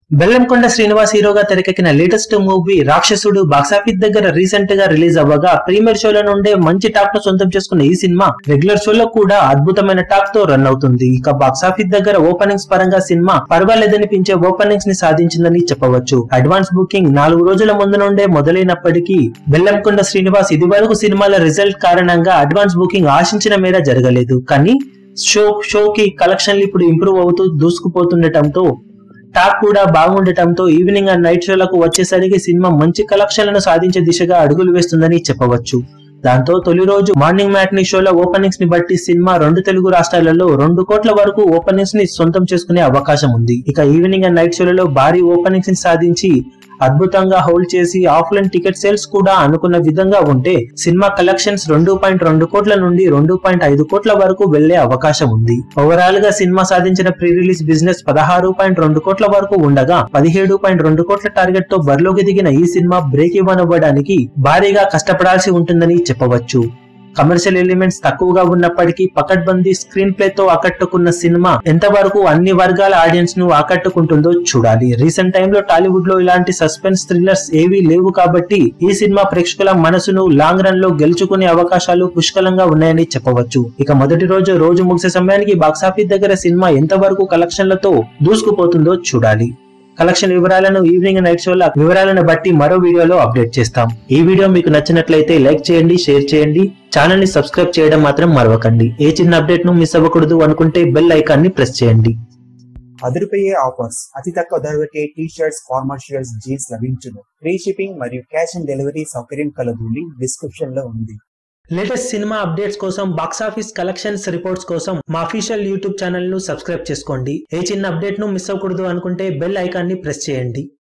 బెల్లంకొండ శ్రీనివాస్ హీరోగా తెరకెక్కిన latest movie Rakshasudu box office దగ్గర రీసెంట్ గా రిలీజ్ అవ్వగా ప్రీమియర్ షోల నుండే మంచి టాక్ ను సొంతం చేసుకున్న ఈ సినిమా రెగ్యులర్ షోలో కూడా అద్భుతమైన టాక్ తో రన్ అవుతుంది ఇక బాక్సాఫీస్ దగ్గర ఓపెనింగ్స్ పరంగా సినిమా పర్వాలేదనిపించే ఓపెనింగ్స్ ని సాధించిందని చెప్పవచ్చు అడ్వాన్స్ బుకింగ్ నాలుగు రోజుల ముందు నుండే మొదలైనప్పటికీ బెల్లంకొండ శ్రీనివాస్ ఇది వరకు సినిమాల రిజల్ట్ కారణంగా అడ్వాన్స్ బుకింగ్ ఆశించిన మేర జరగలేదు కానీ షో షోకి కలెక్షన్లు ఇప్పుడు ఇంప్రూవ్ అవుతూ దూసుకుపోతుండటంతో టాక్ కూడా బాగుండటంతో ఈవినింగ్ అండ్ నైట్ షోలకు వచ్చేసరికి సినిమా మంచి కలెక్షన్లను సాధించే దిశగా అడుగులు వేస్తుందని చెప్పవచ్చు దాంతో తొలి రోజు మార్నింగ్ మ్యాట్నీ షోలో ఓపెనింగ్స్ ని బట్టి సినిమా రెండు తెలుగు రాష్ట్రాలలో రెండు కోట్ల వరకు ఓపెనింగ్స్ ని సొంతం చేసుకునే అవకాశం ఉంది ఇక ఈవినింగ్ అండ్ నైట్ షోలలో భారీ ఓపెనింగ్స్ ని సాధించి అద్భుతంగా హోల్డ్ చేసి ఆఫ్లైన్ టికెట్ సేల్స్ కూడా అనుకున్న విధంగా ఉంటే సినిమా కలెక్షన్స్ రెండు పాయింట్ రెండు కోట్ల నుండి రెండు పాయింట్ ఐదు కోట్ల వరకు వెళ్లే అవకాశం ఉంది ఓవరాల్ గా సినిమా సాధించిన ప్రీ రిలీజ్ బిజినెస్ పదహారు పాయింట్ రెండు కోట్ల వరకు ఉండగా పదిహేడు పాయింట్ రెండు కోట్ల టార్గెట్ తో బరిలోకి దిగిన ఈ సినిమా బ్రేక్ ఇవ్వనివ్వడానికి భారీగా కష్టపడాల్సి ఉంటుందని చెప్పవచ్చు కమర్షియల్ ఎలిమెంట్స్ తక్కువగా ఉన్నప్పటికీ పకడ్బందీ స్క్రీన్ ప్లే తో ఆకట్టుకున్న సినిమా ఎంతవరకు అన్ని వర్గాల ఆడియన్స్ ను ఆకట్టుకుంటుందో చూడాలి రీసెంట్ టైంలో టాలీవుడ్ లో ఇలాంటి సస్పెన్స్ థ్రిల్లర్స్ ఏవీ లేవు కాబట్టి ఈ సినిమా ప్రేక్షకుల మనసును లాంగ్ రన్ లో గెలుచుకునే అవకాశాలు పుష్కలంగా ఉన్నాయని చెప్పవచ్చు ఇక మొదటి రోజు రోజు ముగిసే సమయానికి బాక్సాఫీస్ దగ్గర సినిమా ఎంతవరకు కలెక్షన్లతో దూసుకుపోతుందో చూడాలి కలెక్షన్ వివరాలను ఈవినింగ్ నైట్ షోల వివరాలను బట్టి మరో వీడియోలో అప్డేట్ చేస్తాం ఈ వీడియో మీకు నచ్చినట్లయితే లైక్ చేయండి షేర్ చేయండి ఛానల్ ని సబ్స్క్రైబ్ చేయడం మాత్రం మరవకండి ఏ చిన్న అప్డేట్ ను మిస్ అవ్వకూడదు అనుకుంటే బెల్ ఐకాన్ ని ప్రెస్ చేయండి అదిరిపోయే ఆఫర్స్ అతి తక్కువ ధరకే T shirts formal shirts jeans లభించును ఫ్రీ షిప్పింగ్ మరియు క్యాష్ ఆన్ డెలివరీ సౌకర్యం కలదు లింక్ డిస్క్రిప్షన్ లో ఉంది లేటెస్ట్ సినిమా అప్డేట్స్ కోసం బాక్సాఫీస్ కలెక్షన్స్ రిపోర్ట్స్ కోసం మా అఫీషియల్ యూట్యూబ్ ఛానల్ ను సబ్స్క్రైబ్ చేసుకోండి ఏ చిన్న అప్డేట్ ను మిస్ అవ్వకూడదు అనుకుంటే బెల్ ఐకాన్ ని ప్రెస్ చేయండి